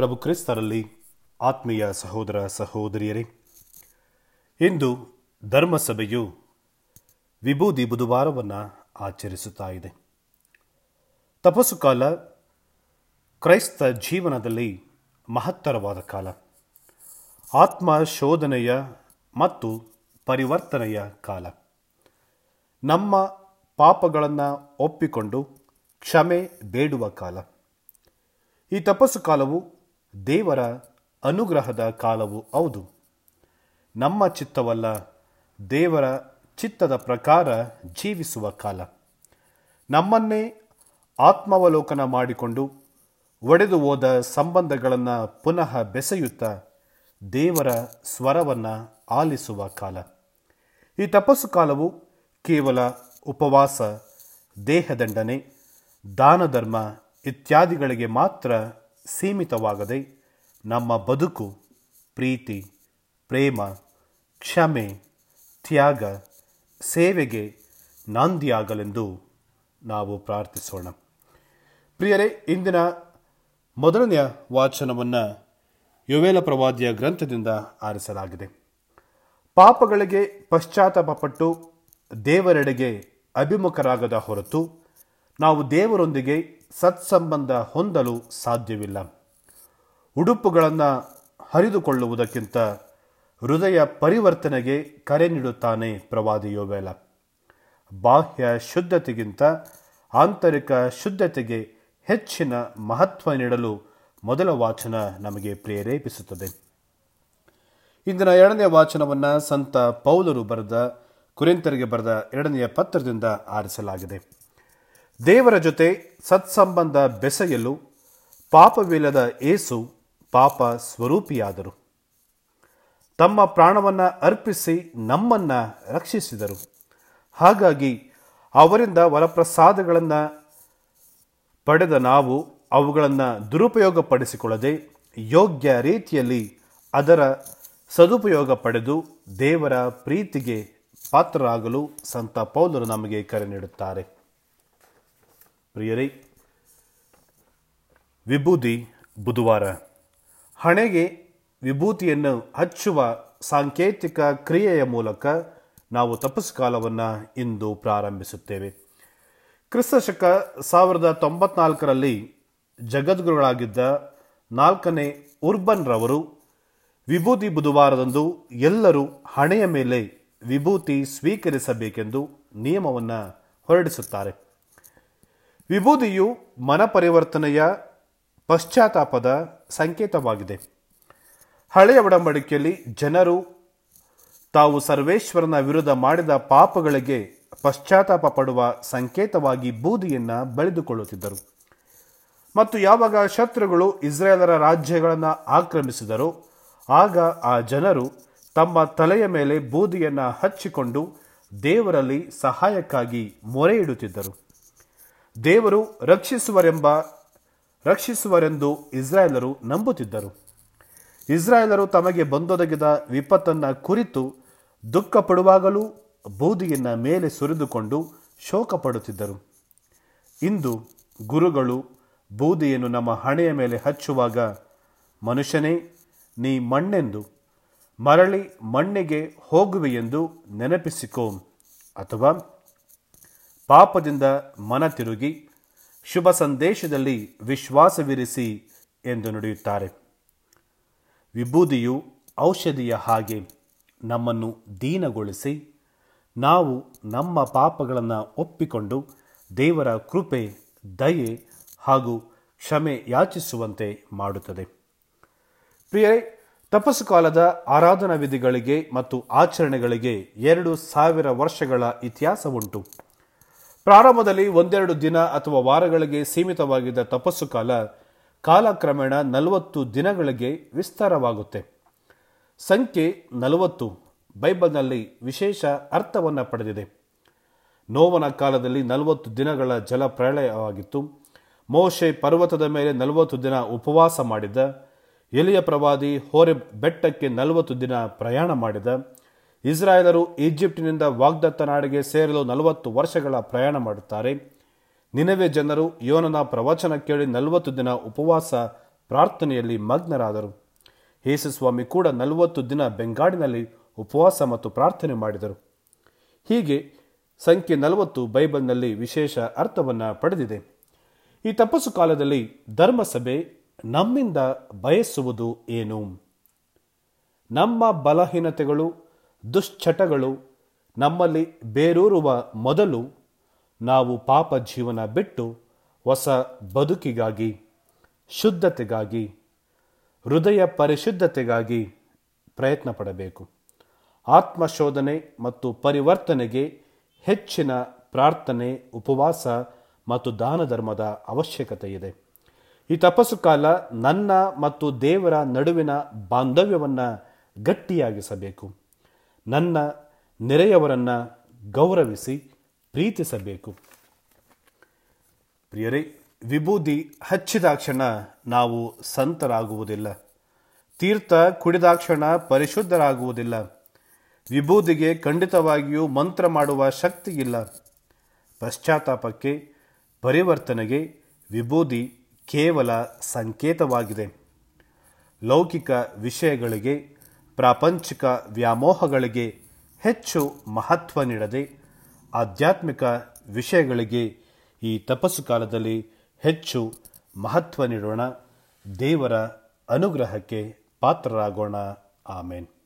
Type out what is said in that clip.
ಪ್ರಭು ಕ್ರಿಸ್ತರಲ್ಲಿ ಆತ್ಮೀಯ ಸಹೋದರ ಸಹೋದರಿಯರೇ ಇಂದು ಧರ್ಮಸಭೆಯು ವಿಭೂದಿ ಬುಧವಾರವನ್ನು ಆಚರಿಸುತ್ತಾ ಇದೆ ತಪಸ್ಸು ಕಾಲ ಕ್ರೈಸ್ತ ಜೀವನದಲ್ಲಿ ಮಹತ್ತರವಾದ ಕಾಲ ಆತ್ಮ ಶೋಧನೆಯ ಮತ್ತು ಪರಿವರ್ತನೆಯ ಕಾಲ ನಮ್ಮ ಪಾಪಗಳನ್ನು ಒಪ್ಪಿಕೊಂಡು ಕ್ಷಮೆ ಬೇಡುವ ಕಾಲ ಈ ತಪಸ್ಸು ಕಾಲವು ದೇವರ ಅನುಗ್ರಹದ ಕಾಲವು ಹೌದು ನಮ್ಮ ಚಿತ್ತವಲ್ಲ ದೇವರ ಚಿತ್ತದ ಪ್ರಕಾರ ಜೀವಿಸುವ ಕಾಲ ನಮ್ಮನ್ನೇ ಆತ್ಮಾವಲೋಕನ ಮಾಡಿಕೊಂಡು ಒಡೆದು ಹೋದ ಸಂಬಂಧಗಳನ್ನು ಪುನಃ ಬೆಸೆಯುತ್ತಾ ದೇವರ ಸ್ವರವನ್ನು ಆಲಿಸುವ ಕಾಲ ಈ ತಪಸ್ಸು ಕಾಲವು ಕೇವಲ ಉಪವಾಸ ದೇಹದಂಡನೆ ದಾನ ಧರ್ಮ ಇತ್ಯಾದಿಗಳಿಗೆ ಮಾತ್ರ ಸೀಮಿತವಾಗದೆ ನಮ್ಮ ಬದುಕು ಪ್ರೀತಿ ಪ್ರೇಮ ಕ್ಷಮೆ ತ್ಯಾಗ ಸೇವೆಗೆ ನಾಂದಿಯಾಗಲೆಂದು ನಾವು ಪ್ರಾರ್ಥಿಸೋಣ ಪ್ರಿಯರೇ ಇಂದಿನ ಮೊದಲನೆಯ ವಾಚನವನ್ನು ಯುವೇಲ ಪ್ರವಾದಿಯ ಗ್ರಂಥದಿಂದ ಆರಿಸಲಾಗಿದೆ ಪಾಪಗಳಿಗೆ ಪಶ್ಚಾತ್ತಾಪಪಟ್ಟು ದೇವರೆಡೆಗೆ ಅಭಿಮುಖರಾಗದ ಹೊರತು ನಾವು ದೇವರೊಂದಿಗೆ ಸತ್ಸಂಬಂಧ ಹೊಂದಲು ಸಾಧ್ಯವಿಲ್ಲ ಉಡುಪುಗಳನ್ನು ಹರಿದುಕೊಳ್ಳುವುದಕ್ಕಿಂತ ಹೃದಯ ಪರಿವರ್ತನೆಗೆ ಕರೆ ನೀಡುತ್ತಾನೆ ಪ್ರವಾದಿ ಯೋವೇಲ ಬಾಹ್ಯ ಶುದ್ಧತೆಗಿಂತ ಆಂತರಿಕ ಶುದ್ಧತೆಗೆ ಹೆಚ್ಚಿನ ಮಹತ್ವ ನೀಡಲು ಮೊದಲ ವಾಚನ ನಮಗೆ ಪ್ರೇರೇಪಿಸುತ್ತದೆ ಇಂದಿನ ಎರಡನೆಯ ವಾಚನವನ್ನು ಸಂತ ಪೌಲರು ಬರೆದ ಕುರಿತರಿಗೆ ಬರೆದ ಎರಡನೆಯ ಪತ್ರದಿಂದ ಆರಿಸಲಾಗಿದೆ ದೇವರ ಜೊತೆ ಸತ್ಸಂಬಂಧ ಬೆಸೆಯಲು ಪಾಪವಿಲ್ಲದ ಏಸು ಪಾಪ ಸ್ವರೂಪಿಯಾದರು ತಮ್ಮ ಪ್ರಾಣವನ್ನು ಅರ್ಪಿಸಿ ನಮ್ಮನ್ನು ರಕ್ಷಿಸಿದರು ಹಾಗಾಗಿ ಅವರಿಂದ ವರಪ್ರಸಾದಗಳನ್ನು ಪಡೆದ ನಾವು ಅವುಗಳನ್ನು ದುರುಪಯೋಗಪಡಿಸಿಕೊಳ್ಳದೆ ಯೋಗ್ಯ ರೀತಿಯಲ್ಲಿ ಅದರ ಸದುಪಯೋಗ ಪಡೆದು ದೇವರ ಪ್ರೀತಿಗೆ ಪಾತ್ರರಾಗಲು ಸಂತ ಪೌಲರು ನಮಗೆ ಕರೆ ನೀಡುತ್ತಾರೆ ಪ್ರಿಯರೇ ವಿಭೂತಿ ಬುಧವಾರ ಹಣೆಗೆ ವಿಭೂತಿಯನ್ನು ಹಚ್ಚುವ ಸಾಂಕೇತಿಕ ಕ್ರಿಯೆಯ ಮೂಲಕ ನಾವು ತಪಸ್ಸು ಕಾಲವನ್ನು ಇಂದು ಪ್ರಾರಂಭಿಸುತ್ತೇವೆ ಕ್ರಿಸ್ತಶಕ ಸಾವಿರದ ತೊಂಬತ್ನಾಲ್ಕರಲ್ಲಿ ಜಗದ್ಗುರುಗಳಾಗಿದ್ದ ನಾಲ್ಕನೇ ಉರ್ಬನ್ ರವರು ವಿಭೂತಿ ಬುಧವಾರದಂದು ಎಲ್ಲರೂ ಹಣೆಯ ಮೇಲೆ ವಿಭೂತಿ ಸ್ವೀಕರಿಸಬೇಕೆಂದು ನಿಯಮವನ್ನು ಹೊರಡಿಸುತ್ತಾರೆ ವಿಭೂತಿಯು ಮನಪರಿವರ್ತನೆಯ ಪಶ್ಚಾತ್ತಾಪದ ಸಂಕೇತವಾಗಿದೆ ಹಳೆಯ ಒಡಂಬಡಿಕೆಯಲ್ಲಿ ಜನರು ತಾವು ಸರ್ವೇಶ್ವರನ ವಿರುದ್ಧ ಮಾಡಿದ ಪಾಪಗಳಿಗೆ ಪಶ್ಚಾತ್ತಾಪ ಪಡುವ ಸಂಕೇತವಾಗಿ ಬೂದಿಯನ್ನು ಬಳಿದುಕೊಳ್ಳುತ್ತಿದ್ದರು ಮತ್ತು ಯಾವಾಗ ಶತ್ರುಗಳು ಇಸ್ರೇಲರ ರಾಜ್ಯಗಳನ್ನು ಆಕ್ರಮಿಸಿದರೋ ಆಗ ಆ ಜನರು ತಮ್ಮ ತಲೆಯ ಮೇಲೆ ಬೂದಿಯನ್ನು ಹಚ್ಚಿಕೊಂಡು ದೇವರಲ್ಲಿ ಸಹಾಯಕ್ಕಾಗಿ ಮೊರೆ ಇಡುತ್ತಿದ್ದರು ದೇವರು ರಕ್ಷಿಸುವರೆಂಬ ರಕ್ಷಿಸುವರೆಂದು ಇಸ್ರಾಯೇಲರು ನಂಬುತ್ತಿದ್ದರು ಇಸ್ರಾಯೇಲರು ತಮಗೆ ಬಂದೊದಗಿದ ವಿಪತ್ತನ್ನು ಕುರಿತು ದುಃಖ ಪಡುವಾಗಲೂ ಬೂದಿಯನ್ನ ಮೇಲೆ ಸುರಿದುಕೊಂಡು ಶೋಕ ಪಡುತ್ತಿದ್ದರು ಇಂದು ಗುರುಗಳು ಬೂದಿಯನ್ನು ನಮ್ಮ ಹಣೆಯ ಮೇಲೆ ಹಚ್ಚುವಾಗ ಮನುಷ್ಯನೇ ನೀ ಮಣ್ಣೆಂದು ಮರಳಿ ಮಣ್ಣಿಗೆ ಹೋಗುವೆಯೆಂದು ನೆನಪಿಸಿಕೋ ಅಥವಾ ಪಾಪದಿಂದ ಮನ ತಿರುಗಿ ಶುಭ ಸಂದೇಶದಲ್ಲಿ ವಿಶ್ವಾಸವಿರಿಸಿ ಎಂದು ನುಡಿಯುತ್ತಾರೆ ವಿಭೂದಿಯು ಔಷಧಿಯ ಹಾಗೆ ನಮ್ಮನ್ನು ದೀನಗೊಳಿಸಿ ನಾವು ನಮ್ಮ ಪಾಪಗಳನ್ನು ಒಪ್ಪಿಕೊಂಡು ದೇವರ ಕೃಪೆ ದಯೆ ಹಾಗೂ ಕ್ಷಮೆ ಯಾಚಿಸುವಂತೆ ಮಾಡುತ್ತದೆ ಪ್ರಿಯರೇ ತಪಸ್ಸು ಕಾಲದ ಆರಾಧನಾ ವಿಧಿಗಳಿಗೆ ಮತ್ತು ಆಚರಣೆಗಳಿಗೆ ಎರಡು ಸಾವಿರ ವರ್ಷಗಳ ಇತಿಹಾಸ ಉಂಟು ಪ್ರಾರಂಭದಲ್ಲಿ ಒಂದೆರಡು ದಿನ ಅಥವಾ ವಾರಗಳಿಗೆ ಸೀಮಿತವಾಗಿದ್ದ ತಪಸ್ಸು ಕಾಲ ಕಾಲಕ್ರಮೇಣ ನಲವತ್ತು ದಿನಗಳಿಗೆ ವಿಸ್ತಾರವಾಗುತ್ತೆ ಸಂಖ್ಯೆ ನಲವತ್ತು ಬೈಬಲ್ನಲ್ಲಿ ವಿಶೇಷ ಅರ್ಥವನ್ನು ಪಡೆದಿದೆ ನೋವನ ಕಾಲದಲ್ಲಿ ನಲವತ್ತು ದಿನಗಳ ಜಲ ಪ್ರಳಯವಾಗಿತ್ತು ಮೋಶೆ ಪರ್ವತದ ಮೇಲೆ ನಲವತ್ತು ದಿನ ಉಪವಾಸ ಮಾಡಿದ ಎಲಿಯ ಪ್ರವಾದಿ ಹೋರೆ ಬೆಟ್ಟಕ್ಕೆ ನಲವತ್ತು ದಿನ ಪ್ರಯಾಣ ಮಾಡಿದ ಇಸ್ರಾಯೇಲರು ಈಜಿಪ್ಟಿನಿಂದ ವಾಗ್ದತ್ತ ನಾಡಿಗೆ ಸೇರಲು ನಲವತ್ತು ವರ್ಷಗಳ ಪ್ರಯಾಣ ಮಾಡುತ್ತಾರೆ ನಿನವೆ ಜನರು ಯೋನನ ಪ್ರವಚನ ಕೇಳಿ ನಲವತ್ತು ದಿನ ಉಪವಾಸ ಪ್ರಾರ್ಥನೆಯಲ್ಲಿ ಮಗ್ನರಾದರು ಯೇಸುಸ್ವಾಮಿ ಕೂಡ ನಲವತ್ತು ದಿನ ಬೆಂಗಾಡಿನಲ್ಲಿ ಉಪವಾಸ ಮತ್ತು ಪ್ರಾರ್ಥನೆ ಮಾಡಿದರು ಹೀಗೆ ಸಂಖ್ಯೆ ನಲವತ್ತು ಬೈಬಲ್ನಲ್ಲಿ ವಿಶೇಷ ಅರ್ಥವನ್ನು ಪಡೆದಿದೆ ಈ ತಪಸ್ಸು ಕಾಲದಲ್ಲಿ ಧರ್ಮಸಭೆ ನಮ್ಮಿಂದ ಬಯಸುವುದು ಏನು ನಮ್ಮ ಬಲಹೀನತೆಗಳು ದುಶ್ಚಟಗಳು ನಮ್ಮಲ್ಲಿ ಬೇರೂರುವ ಮೊದಲು ನಾವು ಪಾಪ ಜೀವನ ಬಿಟ್ಟು ಹೊಸ ಬದುಕಿಗಾಗಿ ಶುದ್ಧತೆಗಾಗಿ ಹೃದಯ ಪರಿಶುದ್ಧತೆಗಾಗಿ ಪ್ರಯತ್ನ ಪಡಬೇಕು ಆತ್ಮಶೋಧನೆ ಮತ್ತು ಪರಿವರ್ತನೆಗೆ ಹೆಚ್ಚಿನ ಪ್ರಾರ್ಥನೆ ಉಪವಾಸ ಮತ್ತು ದಾನ ಧರ್ಮದ ಅವಶ್ಯಕತೆ ಇದೆ ಈ ತಪಸ್ಸು ಕಾಲ ನನ್ನ ಮತ್ತು ದೇವರ ನಡುವಿನ ಬಾಂಧವ್ಯವನ್ನು ಗಟ್ಟಿಯಾಗಿಸಬೇಕು ನನ್ನ ನೆರೆಯವರನ್ನು ಗೌರವಿಸಿ ಪ್ರೀತಿಸಬೇಕು ಪ್ರಿಯರೇ ವಿಭೂದಿ ಹಚ್ಚಿದಾಕ್ಷಣ ನಾವು ಸಂತರಾಗುವುದಿಲ್ಲ ತೀರ್ಥ ಕುಡಿದಾಕ್ಷಣ ಪರಿಶುದ್ಧರಾಗುವುದಿಲ್ಲ ವಿಭೂದಿಗೆ ಖಂಡಿತವಾಗಿಯೂ ಮಂತ್ರ ಮಾಡುವ ಶಕ್ತಿ ಇಲ್ಲ ಪಶ್ಚಾತ್ತಾಪಕ್ಕೆ ಪರಿವರ್ತನೆಗೆ ವಿಭೂದಿ ಕೇವಲ ಸಂಕೇತವಾಗಿದೆ ಲೌಕಿಕ ವಿಷಯಗಳಿಗೆ ಪ್ರಾಪಂಚಿಕ ವ್ಯಾಮೋಹಗಳಿಗೆ ಹೆಚ್ಚು ಮಹತ್ವ ನೀಡದೆ ಆಧ್ಯಾತ್ಮಿಕ ವಿಷಯಗಳಿಗೆ ಈ ತಪಸ್ಸು ಕಾಲದಲ್ಲಿ ಹೆಚ್ಚು ಮಹತ್ವ ನೀಡೋಣ ದೇವರ ಅನುಗ್ರಹಕ್ಕೆ ಪಾತ್ರರಾಗೋಣ ಆಮೇನ್